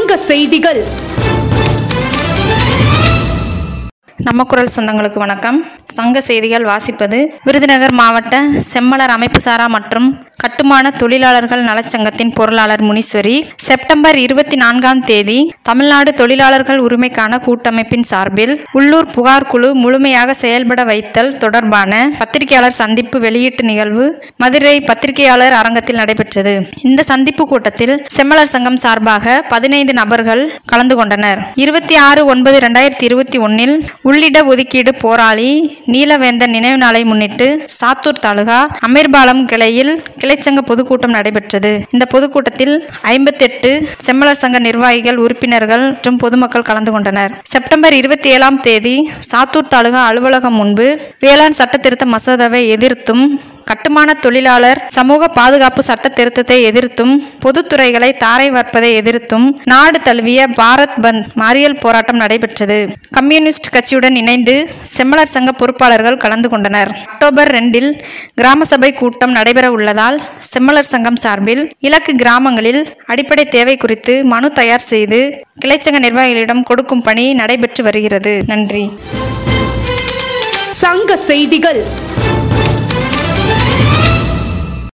சங்க செய்திகள் நம்ம குரல் சொந்தங்களுக்கு வணக்கம் சங்க செய்திகள் வாசிப்பது விருதுநகர் மாவட்ட செம்மலர் அமைப்பு சாரா மற்றும் கட்டுமான தொழிலாளர்கள் நலச்சங்கத்தின் பொருளாளர் முனீஸ்வரி செப்டம்பர் இருபத்தி நான்காம் தேதி தமிழ்நாடு தொழிலாளர்கள் உரிமைக்கான கூட்டமைப்பின் சார்பில் உள்ளூர் புகார் குழு முழுமையாக செயல்பட வைத்தல் தொடர்பான பத்திரிகையாளர் சந்திப்பு வெளியீட்டு நிகழ்வு மதுரை பத்திரிகையாளர் அரங்கத்தில் நடைபெற்றது இந்த சந்திப்பு கூட்டத்தில் செம்மலர் சங்கம் சார்பாக பதினைந்து நபர்கள் கலந்து கொண்டனர் இருபத்தி ஆறு ஒன்பது ரெண்டாயிரத்தி இருபத்தி ஒன்னில் உள்ளிட ஒதுக்கீடு போராளி நீலவேந்தன் நினைவு நாளை முன்னிட்டு சாத்தூர் தாலுகா அமீர்பாலம் கிளையில் கிளைச்சங்க பொதுக்கூட்டம் நடைபெற்றது இந்த பொதுக்கூட்டத்தில் ஐம்பத்தெட்டு செம்மலர் சங்க நிர்வாகிகள் உறுப்பினர்கள் மற்றும் பொதுமக்கள் கலந்து கொண்டனர் செப்டம்பர் இருபத்தி ஏழாம் தேதி சாத்தூர் தாலுகா அலுவலகம் முன்பு வேளாண் சட்ட திருத்த மசோதாவை எதிர்த்தும் கட்டுமான தொழிலாளர் சமூக பாதுகாப்பு சட்ட திருத்தத்தை எதிர்த்தும் பொதுத்துறைகளை தாரை வார்ப்பதை எதிர்த்தும் நாடு தழுவிய பாரத் பந்த் மாரியல் போராட்டம் நடைபெற்றது கம்யூனிஸ்ட் கட்சியுடன் இணைந்து செம்மலர் சங்க பொறுப்பாளர்கள் கலந்து கொண்டனர் அக்டோபர் ரெண்டில் கிராம சபை கூட்டம் நடைபெற உள்ளதால் செம்மலர் சங்கம் சார்பில் இலக்கு கிராமங்களில் அடிப்படை தேவை குறித்து மனு தயார் செய்து கிளைச்சங்க நிர்வாகிகளிடம் கொடுக்கும் பணி நடைபெற்று வருகிறது நன்றி சங்க செய்திகள்